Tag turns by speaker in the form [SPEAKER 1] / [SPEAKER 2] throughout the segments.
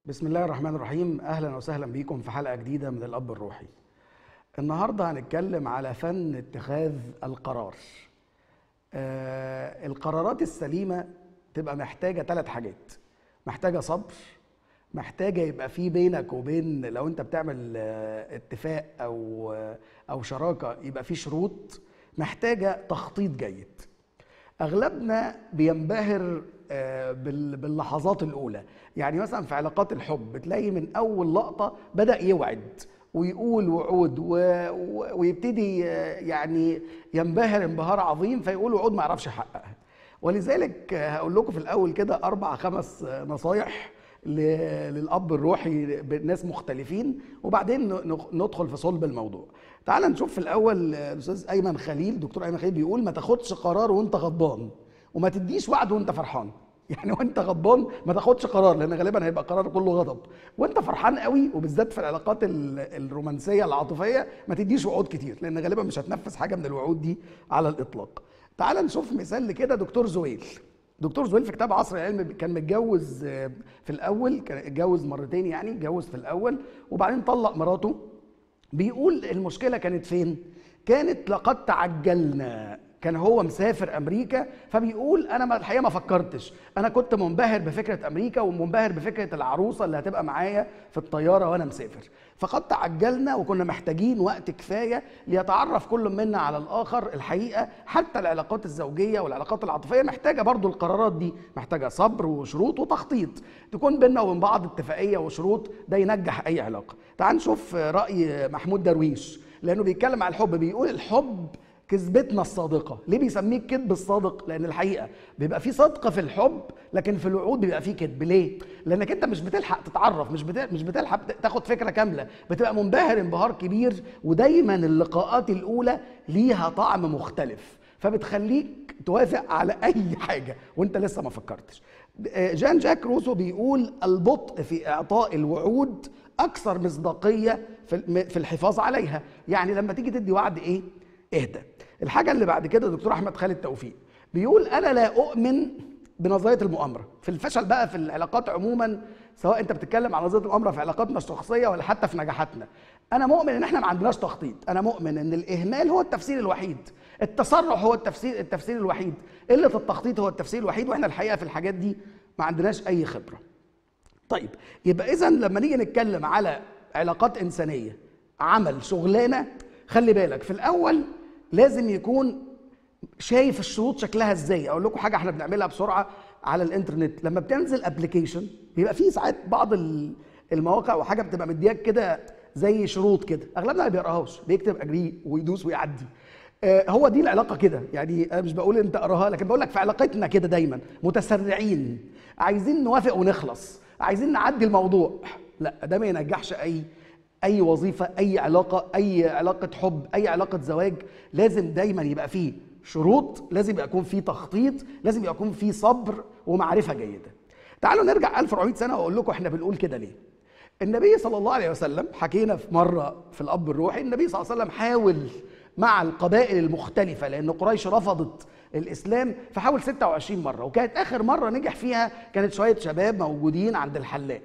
[SPEAKER 1] بسم الله الرحمن الرحيم اهلا وسهلا بيكم في حلقه جديده من الاب الروحي النهارده هنتكلم على فن اتخاذ القرار آه القرارات السليمه تبقى محتاجه ثلاث حاجات محتاجه صبر محتاجه يبقى في بينك وبين لو انت بتعمل آه اتفاق او آه او شراكه يبقى في شروط محتاجه تخطيط جيد اغلبنا بينبهر آه، بال- باللحظات الاولى يعني مثلا في علاقات الحب بتلاقي من اول لقطه بدا يوعد ويقول وعود و... و... ويبتدي آه، يعني ينبهر انبهار عظيم فيقول وعود ما يعرفش يحققها ولذلك آه، هقول لكم في الاول كده اربع خمس آه، نصايح ل... للاب الروحي بناس مختلفين وبعدين ن- ندخل في صلب الموضوع تعال نشوف في الاول آه، الاستاذ ايمن خليل دكتور ايمن خليل بيقول ما تاخدش قرار وانت غضبان وما تديش وعد وانت فرحان يعني وانت غضبان ما تاخدش قرار لان غالبا هيبقى قرار كله غضب وانت فرحان قوي وبالذات في العلاقات ال- الرومانسيه العاطفيه ما تديش وعود كتير لان غالبا مش هتنفذ حاجه من الوعود دي على الاطلاق تعال نشوف مثال لكده دكتور زويل دكتور زويل في كتاب عصر العلم كان متجوز آه، في الاول كان اتجوز مرتين يعني اتجوز في الاول وبعدين طلق مراته بيقول المشكله كانت فين كانت لقد تعجلنا كان هو مسافر امريكا فبيقول انا ما الحقيقه ما فكرتش انا كنت منبهر بفكره امريكا ومنبهر بفكره العروسه اللي هتبقى معايا في الطياره وانا مسافر فقد تعجلنا وكنا محتاجين وقت كفايه ليتعرف كل منا على الاخر الحقيقه حتى العلاقات الزوجيه والعلاقات العاطفيه محتاجه برضو القرارات دي محتاجه صبر وشروط وتخطيط تكون بينا وبين بعض اتفاقيه وشروط ده ينجح اي علاقه تعال نشوف راي محمود درويش لانه بيتكلم على الحب بيقول الحب كذبتنا الصادقة ليه بيسميه الكذب الصادق لأن الحقيقة بيبقى في صدق في الحب لكن في الوعود بيبقى في كذب ليه لأنك أنت مش بتلحق تتعرف مش بت- مش بتلحق تاخد فكرة كاملة بتبقى منبهر انبهار كبير ودايما اللقاءات الأولى ليها طعم مختلف فبتخليك توافق على أي حاجة وأنت لسه ما فكرتش جان جاك روسو بيقول البطء في إعطاء الوعود أكثر مصداقية في الم- في الحفاظ عليها يعني لما تيجي تدي وعد إيه اهدى الحاجة اللي بعد كده دكتور أحمد خالد توفيق بيقول أنا لا أؤمن بنظرية المؤامرة في الفشل بقى في العلاقات عموما سواء أنت بتتكلم عن نظرية المؤامرة في علاقاتنا الشخصية ولا حتى في نجاحاتنا أنا مؤمن إن إحنا ما عندناش تخطيط أنا مؤمن إن الإهمال هو التفسير الوحيد التسرع هو التفسير التفسير الوحيد قلة التخطيط هو التفسير الوحيد وإحنا الحقيقة في الحاجات دي ما عندناش أي خبرة طيب يبقى اذا لما نيجي نتكلم على علاقات انسانيه عمل شغلانه خلي بالك في الاول لازم يكون شايف الشروط شكلها ازاي اقول لكم حاجه احنا بنعملها بسرعه على الانترنت لما بتنزل ابلكيشن بيبقى فيه ساعات بعض ال- المواقع وحاجه بتبقى مدياك كده زي شروط كده اغلبنا ما بيقراهاش بيكتب اجري ويدوس ويعدي آه، هو دي العلاقه كده يعني انا مش بقول انت اقراها لكن بقول لك في علاقتنا كده دايما متسرعين عايزين نوافق ونخلص عايزين نعدي الموضوع لا ده ما ينجحش اي اي وظيفه اي علاقه اي علاقه حب اي علاقه زواج لازم دايما يبقى فيه شروط لازم يبقى يكون فيه تخطيط لازم يكون فيه صبر ومعرفه جيده تعالوا نرجع 1400 سنه واقول لكم احنا بنقول كده ليه النبي صلى الله عليه وسلم حكينا في مره في الاب الروحي النبي صلى الله عليه وسلم حاول مع القبائل المختلفه لان قريش رفضت الاسلام فحاول 26 مره وكانت اخر مره نجح فيها كانت شويه شباب موجودين عند الحلاق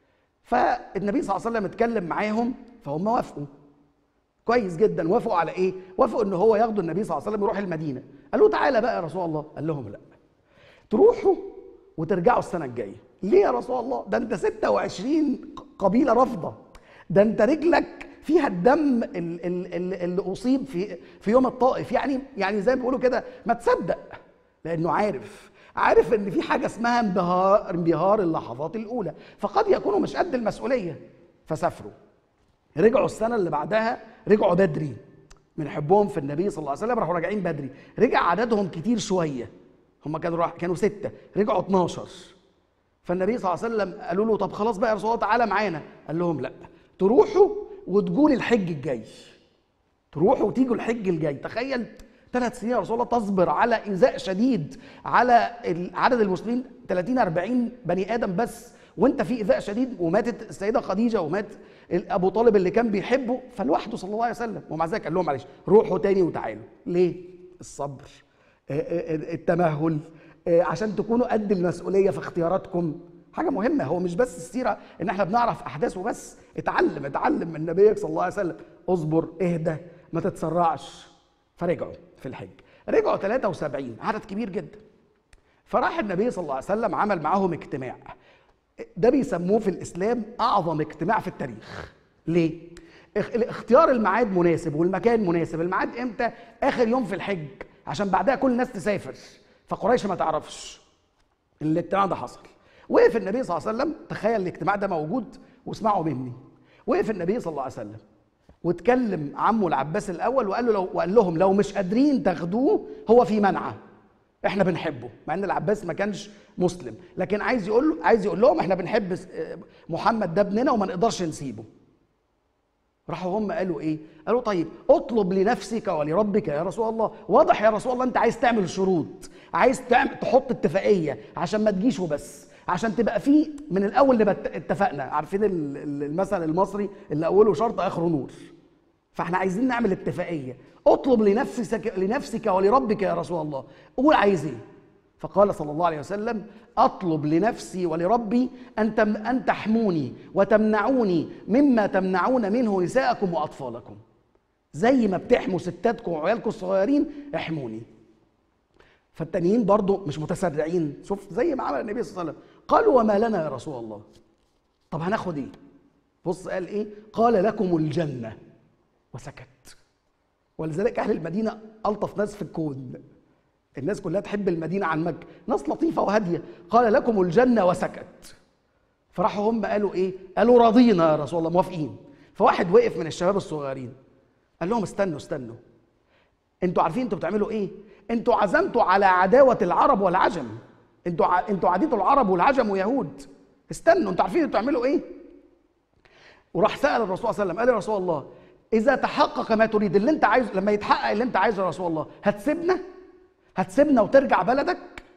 [SPEAKER 1] فالنبي صلى الله عليه وسلم اتكلم معاهم فهم وافقوا كويس جدا وافقوا على ايه وافقوا ان هو ياخدوا النبي صلى الله عليه وسلم يروح المدينه قال له تعالى بقى يا رسول الله قال لهم لا تروحوا وترجعوا السنه الجايه ليه يا رسول الله ده انت 26 قبيله رافضه ده انت رجلك فيها الدم ال- ال- ال- اللي اصيب في في يوم الطائف يعني يعني زي ما بيقولوا كده ما تصدق لانه عارف عارف ان في حاجه اسمها انبهار انبهار اللحظات الاولى فقد يكونوا مش قد المسؤوليه فسافروا رجعوا السنه اللي بعدها رجعوا بدري من حبهم في النبي صلى الله عليه وسلم راحوا راجعين بدري رجع عددهم كتير شويه هم كانوا راح كانوا سته رجعوا 12 فالنبي صلى الله عليه وسلم قالوا له طب خلاص بقى يا رسول الله تعالى معانا قال لهم لا تروحوا وتجوا الحج الجاي تروحوا وتيجوا الحج الجاي تخيل ثلاث سنين يا رسول الله تصبر على ايذاء شديد على ال- عدد المسلمين 30 40 بني ادم بس وانت في ايذاء شديد وماتت السيده خديجه ومات ال- ابو طالب اللي كان بيحبه فلوحده صلى الله عليه وسلم ومع ذلك قال لهم معلش روحوا تاني وتعالوا ليه؟ الصبر آه، آه، التمهل آه، عشان تكونوا قد المسؤوليه في اختياراتكم حاجه مهمه هو مش بس السيره ان احنا بنعرف احداث وبس اتعلم اتعلم من نبيك صلى الله عليه وسلم اصبر اهدى ما تتسرعش فرجعوا في الحج رجعوا 73 عدد كبير جدا فراح النبي صلى الله عليه وسلم عمل معاهم اجتماع ده بيسموه في الاسلام اعظم اجتماع في التاريخ ليه اخ- اختيار الميعاد مناسب والمكان مناسب الميعاد امتى اخر يوم في الحج عشان بعدها كل الناس تسافر فقريش ما تعرفش الاجتماع ده حصل وقف النبي صلى الله عليه وسلم تخيل الاجتماع ده موجود واسمعوا مني وقف النبي صلى الله عليه وسلم واتكلم عمه العباس الاول وقال له لو وقال لهم لو مش قادرين تاخدوه هو في منعه احنا بنحبه مع ان العباس ما كانش مسلم لكن عايز يقول له عايز يقول لهم احنا بنحب س- محمد ده ابننا وما نقدرش نسيبه راحوا هم قالوا ايه قالوا طيب اطلب لنفسك ولربك يا رسول الله واضح يا رسول الله انت عايز تعمل شروط عايز تعمل تحط اتفاقيه عشان ما تجيش وبس عشان تبقى في من الاول نبقى ات- اتفقنا عارفين ال- ال- المثل المصري اللي اوله شرط اخره نور فاحنا عايزين نعمل اتفاقيه اطلب لنفسك لنفسك ولربك يا رسول الله قول عايز ايه فقال صلى الله عليه وسلم اطلب لنفسي ولربي ان تم ان تحموني وتمنعوني مما تمنعون منه نساءكم واطفالكم زي ما بتحموا ستاتكم وعيالكم الصغيرين احموني فالتانيين برضو مش متسرعين شوف زي ما عمل النبي صلى الله عليه وسلم قالوا وما لنا يا رسول الله طب هناخد ايه بص قال ايه قال لكم الجنه وسكت ولذلك اهل المدينه الطف ناس في الكون الناس كلها تحب المدينه عن مكه ناس لطيفه وهاديه قال لكم الجنه وسكت فراحوا هم قالوا ايه قالوا رضينا يا رسول الله موافقين فواحد وقف من الشباب الصغيرين قال لهم استنوا استنوا انتوا عارفين انتوا بتعملوا ايه انتوا عزمتوا على عداوه العرب والعجم انتوا ع... انتوا عاديتوا العرب والعجم ويهود استنوا انتوا عارفين انتوا بتعملوا ايه وراح سال الرسول صلى الله عليه وسلم قال يا رسول الله اذا تحقق ما تريد اللي انت عايزه لما يتحقق اللي انت عايزه يا رسول الله هتسيبنا هتسيبنا وترجع بلدك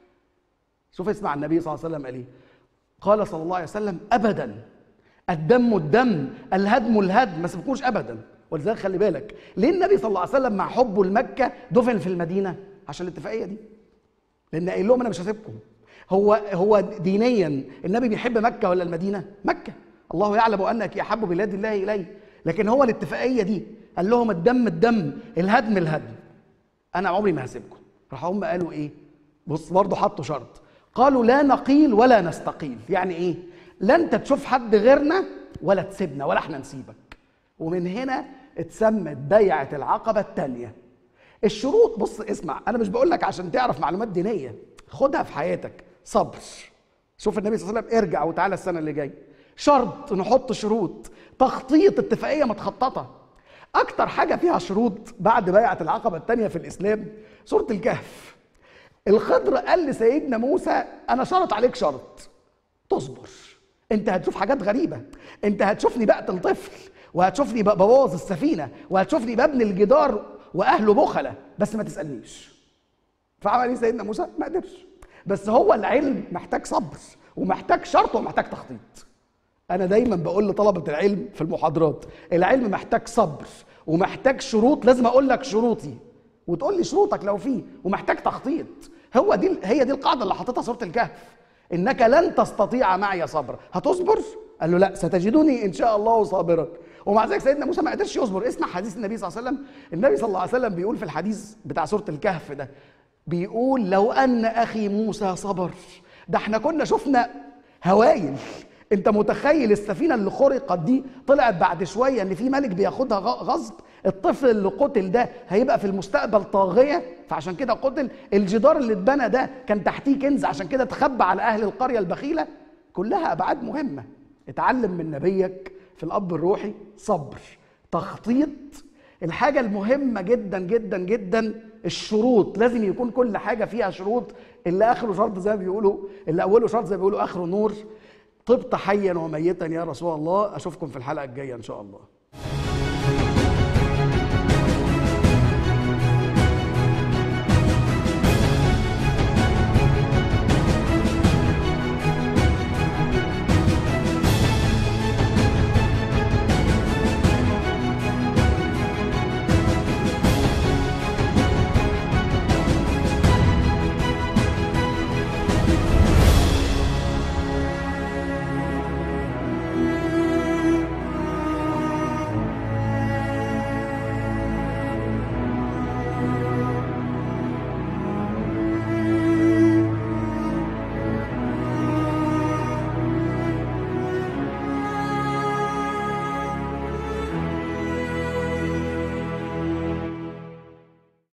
[SPEAKER 1] شوف اسمع النبي صلى الله عليه وسلم قال ايه قال صلى الله عليه وسلم ابدا الدم الدم الهدم الهدم ما سيبكوش ابدا ولذلك خلي بالك ليه النبي صلى الله عليه وسلم مع حبه لمكه دفن في المدينه عشان الاتفاقيه دي لان قايل لهم انا مش هسيبكم هو هو دينيا النبي بيحب مكه ولا المدينه مكه الله يعلم انك احب بلاد الله الي لكن هو الاتفاقيه دي قال لهم الدم الدم الهدم الهدم انا عمري ما هسيبكم راح هم قالوا ايه بص برضه حطوا شرط قالوا لا نقيل ولا نستقيل يعني ايه لا انت تشوف حد غيرنا ولا تسيبنا ولا احنا نسيبك ومن هنا اتسمت بيعه العقبه الثانيه الشروط بص اسمع انا مش بقول لك عشان تعرف معلومات دينيه خدها في حياتك صبر شوف النبي صلى الله عليه وسلم ارجع وتعالى السنه اللي جايه شرط نحط شروط تخطيط اتفاقيه متخططه اكتر حاجه فيها شروط بعد بيعه العقبه الثانيه في الاسلام سوره الكهف الخضر قال لسيدنا موسى انا شرط عليك شرط تصبر انت هتشوف حاجات غريبه انت هتشوفني بقتل طفل وهتشوفني ببوظ السفينه وهتشوفني ببني الجدار واهله بخله بس ما تسالنيش فعمل ايه سيدنا موسى ما قدرش بس هو العلم محتاج صبر ومحتاج شرط ومحتاج تخطيط انا دايما بقول لطلبه العلم في المحاضرات العلم محتاج صبر ومحتاج شروط لازم اقول لك شروطي وتقول لي شروطك لو في ومحتاج تخطيط هو دي هي دي القاعده اللي حاططها سوره الكهف انك لن تستطيع معي صبرا هتصبر قال له لا ستجدني ان شاء الله صابرا ومع ذلك سيدنا موسى ما قدرش يصبر اسمع حديث النبي صلى الله عليه وسلم النبي صلى الله عليه وسلم بيقول في الحديث بتاع سوره الكهف ده بيقول لو ان اخي موسى صبر ده احنا كنا شفنا هوايل انت متخيل السفينه اللي خرقت دي طلعت بعد شويه ان في ملك بياخدها غصب الطفل اللي قتل ده هيبقى في المستقبل طاغيه فعشان كده قتل الجدار اللي اتبنى ده كان تحتيه كنز عشان كده تخبى على اهل القريه البخيله كلها ابعاد مهمه اتعلم من نبيك في الاب الروحي صبر تخطيط الحاجه المهمه جدا جدا جدا الشروط لازم يكون كل حاجه فيها شروط اللي اخره شرط زي ما بيقولوا اللي اوله شرط زي ما بيقولوا اخره نور طبت حيا وميتا يا رسول الله اشوفكم في الحلقه الجايه ان شاء الله